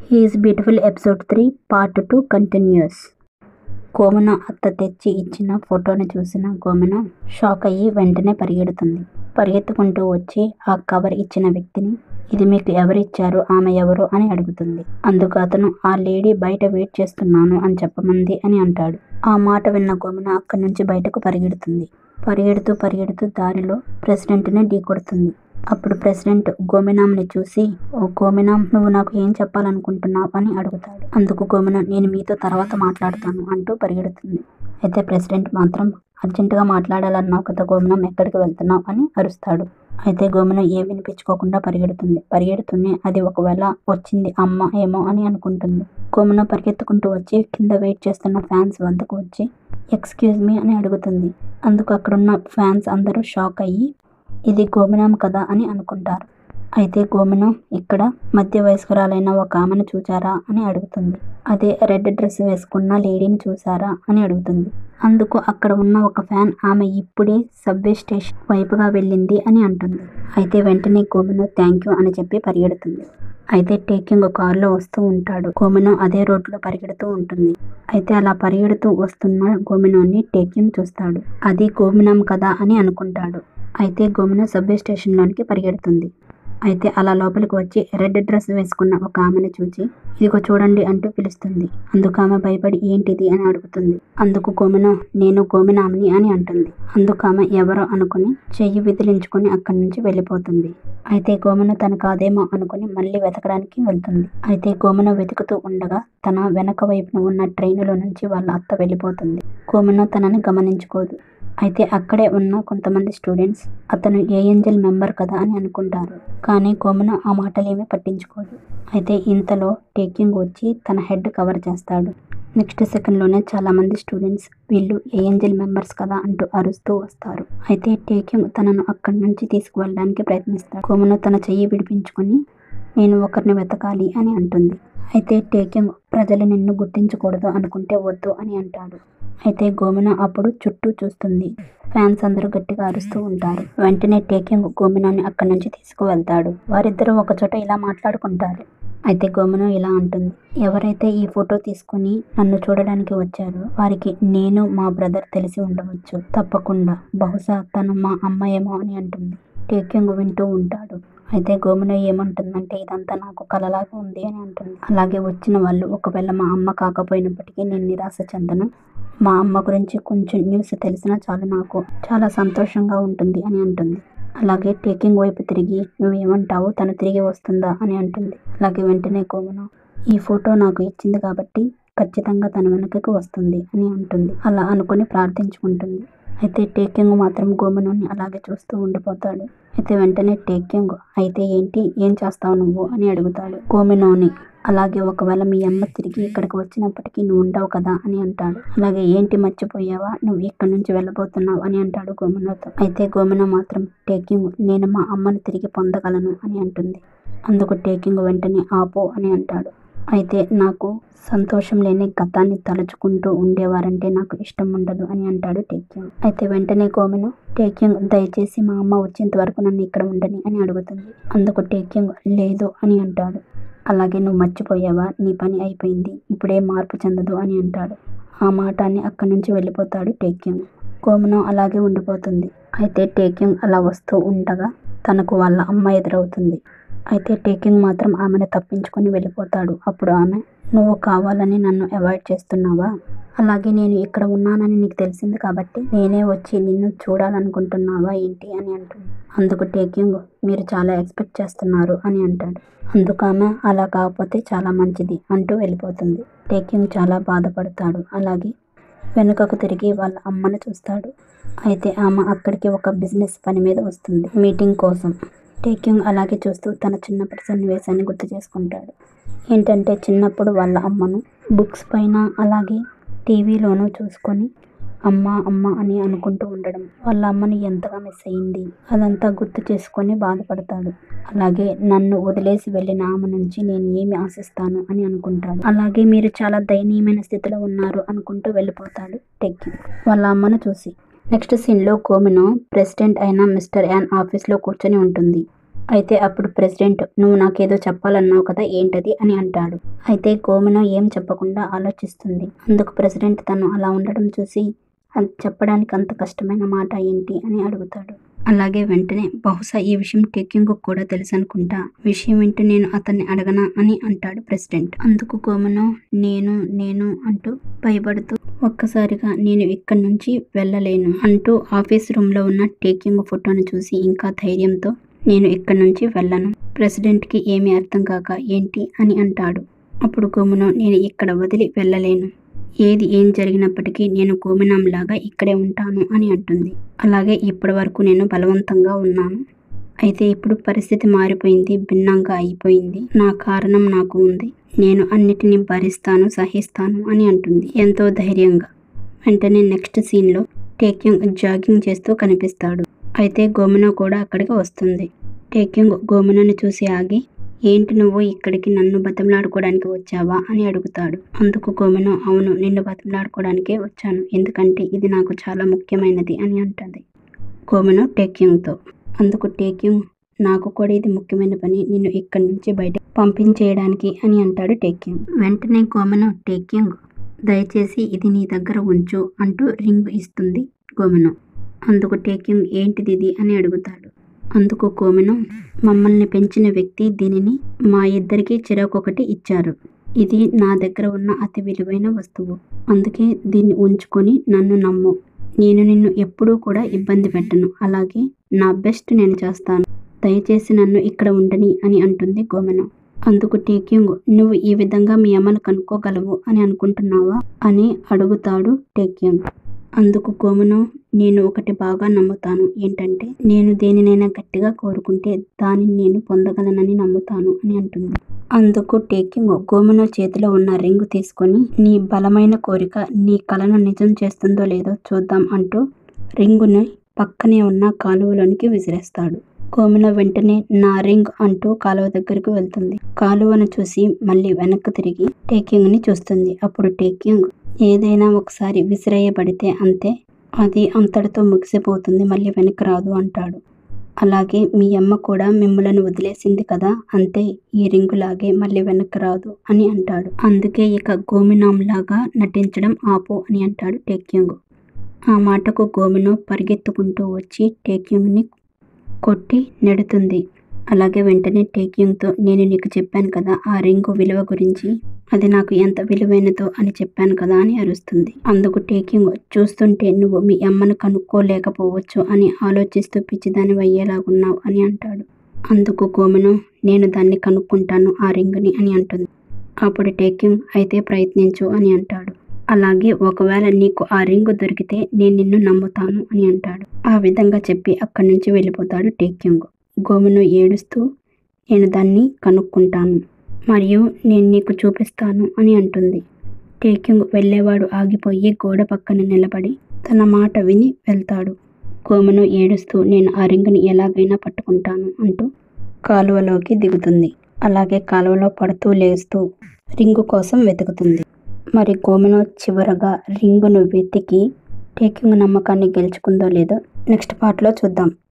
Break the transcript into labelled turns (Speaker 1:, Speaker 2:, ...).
Speaker 1: he's beautiful episode three part two continues గోమన అత్త తెచ్చి ఇచ్చిన ఫోటోని చూసిన గోమన షాక్ అయ్యి వెంటనే పరిగెడుతుంది పరిగెత్తుకుంటూ వచ్చి ఆ కవర్ ఇచ్చిన వ్యక్తిని ఇది మీకు ఎవరిచ్చారు ఆమె ఎవరు అని అడుగుతుంది అందుకు అతను ఆ లేడీ బయట వెయిట్ చేస్తున్నాను అని చెప్పమంది అని అంటాడు ఆ మాట విన్న గోమన అక్కడి నుంచి బయటకు పరిగెడుతుంది పరిగెడుతూ పరిగెడుతూ దారిలో ప్రెసిడెంట్ని ఢీకొడుతుంది అప్పుడు ప్రెసిడెంట్ గోమినాంని చూసి ఓ గోమినాం నువ్వు నాకు ఏం చెప్పాలనుకుంటున్నావు అని అడుగుతాడు అందుకు గోమినం నేను మీతో తర్వాత మాట్లాడతాను అంటూ పరిగెడుతుంది అయితే ప్రెసిడెంట్ మాత్రం అర్జెంటుగా మాట్లాడాలన్నావు కదా గోమినం ఎక్కడికి వెళ్తున్నావు అని అరుస్తాడు అయితే గోమినం ఏ వినిపించుకోకుండా పరిగెడుతుంది పరిగెడుతూనే అది ఒకవేళ వచ్చింది అమ్మ ఏమో అని అనుకుంటుంది గోమినం పరిగెత్తుకుంటూ వచ్చి కింద వెయిట్ చేస్తున్న ఫ్యాన్స్ వద్దకు వచ్చి ఎక్స్క్యూజ్ మీ అని అడుగుతుంది అందుకు అక్కడున్న ఫ్యాన్స్ అందరూ షాక్ అయ్యి ఇది గోమినం కదా అని అనుకుంటారు అయితే గోమినం ఇక్కడ మధ్య వయస్కురాలైన ఒక ఆమెను చూచారా అని అడుగుతుంది అదే రెడ్ డ్రెస్ వేసుకున్న లేడీని చూసారా అని అడుగుతుంది అందుకు అక్కడ ఉన్న ఒక ఫ్యాన్ ఆమె ఇప్పుడే సబ్వే స్టేషన్ వైపుగా వెళ్ళింది అని అంటుంది అయితే వెంటనే గోమినం థ్యాంక్ యూ అని చెప్పి పరిగెడుతుంది అయితే టేకింగ్ కారులో వస్తూ ఉంటాడు గోమినం అదే రోడ్లో పరిగెడుతూ ఉంటుంది అయితే అలా పరిగెడుతూ వస్తున్న గోమినోని టేకింగ్ చూస్తాడు అది గోమినం కదా అని అనుకుంటాడు అయితే గోమిన సబ్వే స్టేషన్లోనికి పరిగెడుతుంది అయితే అలా లోపలికి వచ్చి రెడ్ డ్రెస్ వేసుకున్న ఒక ఆమెను చూచి ఇదిగో చూడండి అంటూ పిలుస్తుంది అందుకు ఆమె భయపడి ఏంటిది అని అడుగుతుంది అందుకు గోమిన నేను గోమినామిని అని అంటుంది అందుకు ఆమె ఎవరో అనుకుని చెయ్యి విదిలించుకొని అక్కడి నుంచి వెళ్ళిపోతుంది అయితే గోమన తన కాదేమో అనుకుని మళ్ళీ వెతకడానికి వెళ్తుంది అయితే గోమన వెతుకుతూ ఉండగా తన వెనక వైపున ఉన్న ట్రైనులో నుంచి వాళ్ళ అత్త వెళ్ళిపోతుంది గోమన తనని గమనించుకోదు అయితే అక్కడే ఉన్న కొంతమంది స్టూడెంట్స్ అతను ఏ ఏంజల్ మెంబర్ కదా అని అనుకుంటారు కానీ కోమన ఆ మాటలేమీ పట్టించుకోదు అయితే ఇంతలో టేకింగ్ వచ్చి తన హెడ్ కవర్ చేస్తాడు నెక్స్ట్ సెకండ్లోనే చాలామంది స్టూడెంట్స్ వీళ్ళు ఏ ఏంజల్ మెంబర్స్ కదా అంటూ అరుస్తూ వస్తారు అయితే టేకింగ్ తనను అక్కడి నుంచి తీసుకువెళ్ళడానికి ప్రయత్నిస్తాడు కోమన తన చెయ్యి విడిపించుకొని నేను ఒకరిని వెతకాలి అని అంటుంది అయితే టేకింగ్ ప్రజలు నిన్ను గుర్తించకూడదు అనుకుంటే వద్దు అని అంటాడు అయితే గోమిన అప్పుడు చుట్టూ చూస్తుంది ఫ్యాన్స్ అందరూ గట్టిగా అరుస్తూ ఉంటారు వెంటనే టేకింగ్ గోమినాన్ని అక్కడి నుంచి తీసుకువెళ్తాడు వారిద్దరూ ఒకచోట ఇలా మాట్లాడుకుంటారు అయితే గోమిన ఇలా అంటుంది ఎవరైతే ఈ ఫోటో తీసుకుని నన్ను చూడడానికి వచ్చారో వారికి నేను మా బ్రదర్ తెలిసి ఉండవచ్చు తప్పకుండా బహుశా తను మా అమ్మ ఏమో అని అంటుంది టేకింగ్ వింటూ ఉంటాడు అయితే గోమున ఏమంటుందంటే ఇదంతా నాకు కలలాగా ఉంది అని అంటుంది అలాగే వచ్చిన వాళ్ళు ఒకవేళ మా అమ్మ కాకపోయినప్పటికీ నేను నిరాశ చెందను మా అమ్మ గురించి కొంచెం న్యూస్ తెలిసినా చాలు నాకు చాలా సంతోషంగా ఉంటుంది అని అంటుంది అలాగే టేకింగ్ వైపు తిరిగి నువ్వేమంటావు తను తిరిగి వస్తుందా అని అంటుంది అలాగే వెంటనే కోమను ఈ ఫోటో నాకు ఇచ్చింది కాబట్టి ఖచ్చితంగా తన వెనకకు వస్తుంది అని అంటుంది అలా అనుకుని ప్రార్థించుకుంటుంది అయితే టేకింగ్ మాత్రం గోమనుని అలాగే చూస్తూ ఉండిపోతాడు అయితే వెంటనే టేకింగ్ అయితే ఏంటి ఏం చేస్తావు నువ్వు అని అడుగుతాడు గోమినోని అలాగే ఒకవేళ మీ అమ్మ తిరిగి ఇక్కడికి వచ్చినప్పటికీ నువ్వు ఉండవు కదా అని అంటాడు అలాగే ఏంటి మర్చిపోయావా నువ్వు ఇక్కడ నుంచి వెళ్ళబోతున్నావు అని అంటాడు గోమినోతో అయితే గోమిన మాత్రం టేకింగ్ నేను మా అమ్మను తిరిగి పొందగలను అని అంటుంది అందుకు టేకింగ్ వెంటనే ఆపో అని అంటాడు అయితే నాకు సంతోషం లేని గతాన్ని తలుచుకుంటూ ఉండేవారంటే నాకు ఇష్టం ఉండదు అని అంటాడు టేకింగ్ అయితే వెంటనే గోమెను టేకింగ్ దయచేసి మా అమ్మ వచ్చేంత వరకు నన్ను ఇక్కడ ఉండని అని అడుగుతుంది అందుకు టేకింగ్ లేదు అని అంటాడు అలాగే నువ్వు మర్చిపోయావా నీ పని అయిపోయింది ఇప్పుడే మార్పు చెందదు అని అంటాడు ఆ మాటాన్ని అక్కడి నుంచి వెళ్ళిపోతాడు టేకింగ్ గోమనం అలాగే ఉండిపోతుంది అయితే టేకింగ్ అలా వస్తూ ఉండగా తనకు వాళ్ళ అమ్మ ఎదురవుతుంది అయితే టేకింగ్ మాత్రం ఆమెను తప్పించుకొని వెళ్ళిపోతాడు అప్పుడు ఆమె నువ్వు కావాలని నన్ను అవాయిడ్ చేస్తున్నావా అలాగే నేను ఇక్కడ ఉన్నానని నీకు తెలిసింది కాబట్టి నేనే వచ్చి నిన్ను చూడాలనుకుంటున్నావా ఏంటి అని అంటుంది అందుకు టేకింగ్ మీరు చాలా ఎక్స్పెక్ట్ చేస్తున్నారు అని అంటాడు అందుకు ఆమె అలా కాకపోతే చాలా మంచిది అంటూ వెళ్ళిపోతుంది టేకింగ్ చాలా బాధపడతాడు అలాగే వెనుకకు తిరిగి వాళ్ళ అమ్మను చూస్తాడు అయితే ఆమె అక్కడికి ఒక బిజినెస్ పని మీద వస్తుంది మీటింగ్ కోసం టేకింగ్ అలాగే చూస్తూ తన చిన్నప్పటి సన్నివేశాన్ని గుర్తు చేసుకుంటాడు ఏంటంటే చిన్నప్పుడు వాళ్ళ అమ్మను బుక్స్ పైన అలాగే టీవీలోనూ చూసుకొని అమ్మ అమ్మ అని అనుకుంటూ ఉండడం వాళ్ళ అమ్మని ఎంతగా మిస్ అయ్యింది అదంతా గుర్తు చేసుకొని బాధపడతాడు అలాగే నన్ను వదిలేసి వెళ్ళిన ఆమె నుంచి నేను ఏమి ఆశిస్తాను అని అనుకుంటాడు అలాగే మీరు చాలా దయనీయమైన స్థితిలో ఉన్నారు అనుకుంటూ వెళ్ళిపోతాడు టెక్కి వాళ్ళ అమ్మను చూసి నెక్స్ట్ సీన్లో గోమినో ప్రెసిడెంట్ అయిన మిస్టర్ యాన్ ఆఫీస్లో కూర్చొని ఉంటుంది అయితే అప్పుడు ప్రెసిడెంట్ నువ్వు నాకేదో చెప్పాలన్నావు కదా ఏంటది అని అంటాడు అయితే గోమెన ఏం చెప్పకుండా ఆలోచిస్తుంది అందుకు ప్రెసిడెంట్ తను అలా ఉండడం చూసి అది చెప్పడానికి అంత కష్టమైన మాట ఏంటి అని అడుగుతాడు అలాగే వెంటనే బహుశా ఈ విషయం టేకింగ్ కూడా తెలుసు అనుకుంటా విషయం ఏంటో నేను అతన్ని అడగనా అని అంటాడు ప్రెసిడెంట్ అందుకు గోమను నేను నేను అంటూ భయపడుతూ ఒక్కసారిగా నేను ఇక్కడి నుంచి వెళ్ళలేను అంటూ ఆఫీస్ రూమ్ లో ఉన్న టేకింగ్ ఫోటోను చూసి ఇంకా ధైర్యంతో నేను ఇక్కడి నుంచి వెళ్ళను ప్రెసిడెంట్కి ఏమీ అర్థం కాక ఏంటి అని అంటాడు అప్పుడు గోమును నేను ఇక్కడ వదిలి వెళ్ళలేను ఏది ఏం జరిగినప్పటికీ నేను గోమినంలాగా ఇక్కడే ఉంటాను అని అంటుంది అలాగే ఇప్పటి వరకు నేను బలవంతంగా ఉన్నాను అయితే ఇప్పుడు పరిస్థితి మారిపోయింది భిన్నంగా అయిపోయింది నా కారణం నాకు ఉంది నేను అన్నిటినీ భరిస్తాను సహిస్తాను అని అంటుంది ఎంతో ధైర్యంగా వెంటనే నెక్స్ట్ సీన్లో టేకింగ్ జాగింగ్ చేస్తూ కనిపిస్తాడు అయితే గోమిన కూడా అక్కడికి వస్తుంది టేకింగ్ గోమినని చూసి ఆగి ఏంటి నువ్వు ఇక్కడికి నన్ను బతిమలాడుకోవడానికి వచ్చావా అని అడుగుతాడు అందుకు గోమెను అవును నిన్ను బతిమలాడుకోవడానికే వచ్చాను ఎందుకంటే ఇది నాకు చాలా ముఖ్యమైనది అని అంటుంది గోమెను టేక్యూంగ్తో అందుకు టేక్యూంగ్ నాకు కూడా ఇది ముఖ్యమైన పని నిన్ను ఇక్కడి నుంచి బయట పంపించేయడానికి అని అంటాడు టేక్యూంగ్ వెంటనే గోమెను టేక్యూంగ్ దయచేసి ఇది నీ దగ్గర ఉంచు అంటూ రింగ్ ఇస్తుంది గోమెను అందుకు టేక్యూంగ్ ఏంటిది ఇది అని అడుగుతాడు అందుకు కోమెను మమ్మల్ని పెంచిన వ్యక్తి దీనిని మా ఇద్దరికి చిరకొకటి ఇచ్చారు ఇది నా దగ్గర ఉన్న అతి విలువైన వస్తువు అందుకే దీన్ని ఉంచుకొని నన్ను నమ్ము నేను నిన్ను ఎప్పుడూ కూడా ఇబ్బంది పెట్టను అలాగే నా బెస్ట్ నేను చేస్తాను దయచేసి నన్ను ఇక్కడ ఉండని అని అంటుంది గోమెను అందుకు టేక్యూంగ్ నువ్వు ఈ విధంగా మీ అమ్మను కనుక్కోగలవు అని అనుకుంటున్నావా అని అడుగుతాడు టేక్యూంగ్ అందుకు గోమును నేను ఒకటి బాగా నమ్ముతాను ఏంటంటే నేను దేనినైనా గట్టిగా కోరుకుంటే దానిని నేను పొందగలనని నమ్ముతాను అని అంటుంది అందుకు టేకింగ్ గోమును చేతిలో ఉన్న రింగు తీసుకొని నీ బలమైన కోరిక నీ కలను నిజం చేస్తుందో లేదో చూద్దాం అంటూ రింగుని పక్కనే ఉన్న కాలువలోనికి విసిరేస్తాడు గోమున వెంటనే నా రింగ్ అంటూ కాలువ దగ్గరికి వెళ్తుంది కాలువను చూసి మళ్ళీ వెనక్కి తిరిగి టేకింగ్ ని చూస్తుంది అప్పుడు టేకింగ్ ఏదైనా ఒకసారి విసిరేయబడితే అంతే అది అంతటితో ముగిసిపోతుంది మళ్ళీ వెనక్కి రాదు అంటాడు అలాగే మీ అమ్మ కూడా మిమ్మల్ని వదిలేసింది కదా అంతే ఈ రింగులాగే మళ్ళీ వెనక్కి రాదు అని అంటాడు అందుకే ఇక గోమినాంలాగా నటించడం ఆపు అని అంటాడు టేక్యూంగ్ ఆ మాటకు గోమినో పరిగెత్తుకుంటూ వచ్చి టేక్యూంగ్ని కొట్టి నెడుతుంది అలాగే వెంటనే టేక్యూంగ్తో నేను నీకు చెప్పాను కదా ఆ రింగు విలువ గురించి అది నాకు ఎంత విలువైనదో అని చెప్పాను కదా అని అరుస్తుంది అందుకు టేకింగ్ చూస్తుంటే నువ్వు మీ అమ్మను కనుక్కోలేకపోవచ్చు అని ఆలోచిస్తూ పిచ్చిదాని అయ్యేలాగున్నావు అని అంటాడు అందుకు గోమెను నేను దాన్ని కనుక్కుంటాను ఆ రింగుని అని అంటుంది అప్పుడు టేకింగ్ అయితే ప్రయత్నించు అని అంటాడు అలాగే ఒకవేళ నీకు ఆ రింగు దొరికితే నేను నిన్ను నమ్ముతాను అని అంటాడు ఆ విధంగా చెప్పి అక్కడి నుంచి వెళ్ళిపోతాడు టేకింగ్ గోమెను ఏడుస్తూ నేను దాన్ని కనుక్కుంటాను మరియు నేను నీకు చూపిస్తాను అని అంటుంది టేకింగ్ వెళ్ళేవాడు ఆగిపోయి గోడ పక్కన నిలబడి తన మాట విని వెళ్తాడు గోమను ఏడుస్తూ నేను ఆ రింగుని ఎలాగైనా పట్టుకుంటాను అంటూ కాలువలోకి దిగుతుంది అలాగే కాలువలో పడుతూ లేస్తూ రింగు కోసం వెతుకుతుంది మరి గోమెను చివరగా రింగును వెతికి టేకింగ్ నమ్మకాన్ని గెలుచుకుందో లేదో నెక్స్ట్ పార్ట్లో చూద్దాం